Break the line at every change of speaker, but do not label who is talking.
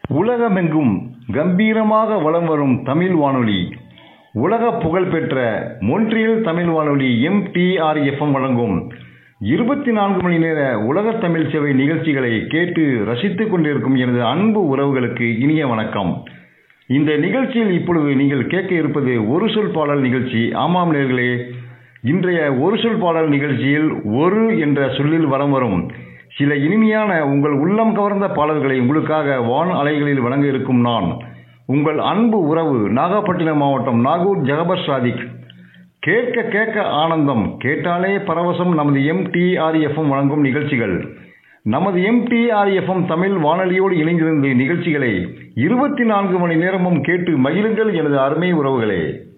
உலகமெங்கும் கம்பீரமாக வலம் வரும் தமிழ் வானொலி உலக புகழ்பெற்ற மொன்றியல் தமிழ் வானொலி எம்டிஆர்எஃப்எம் வழங்கும் இருபத்தி நான்கு மணி நேர உலக தமிழ் சேவை நிகழ்ச்சிகளை கேட்டு ரசித்துக் கொண்டிருக்கும் எனது அன்பு உறவுகளுக்கு இனிய வணக்கம் இந்த நிகழ்ச்சியில் இப்பொழுது நீங்கள் கேட்க இருப்பது ஒரு சொல் பாடல் நிகழ்ச்சி ஆமாம் நேர்களே இன்றைய ஒரு சொல் பாடல் நிகழ்ச்சியில் ஒரு என்ற சொல்லில் வலம் வரும் சில இனிமையான உங்கள் உள்ளம் கவர்ந்த பாடல்களை உங்களுக்காக வான் அலைகளில் வழங்க இருக்கும் நான் உங்கள் அன்பு உறவு நாகப்பட்டினம் மாவட்டம் நாகூர் ஜகபர் சாதிக் கேட்க கேட்க ஆனந்தம் கேட்டாலே பரவசம் நமது எம்டிஆர்எஃப்எம் வழங்கும் நிகழ்ச்சிகள் நமது எம்டிஆர்எஃப்எம் தமிழ் வானொலியோடு இணைந்திருந்து நிகழ்ச்சிகளை இருபத்தி நான்கு மணி நேரமும் கேட்டு மகிழுங்கள் எனது அருமை உறவுகளே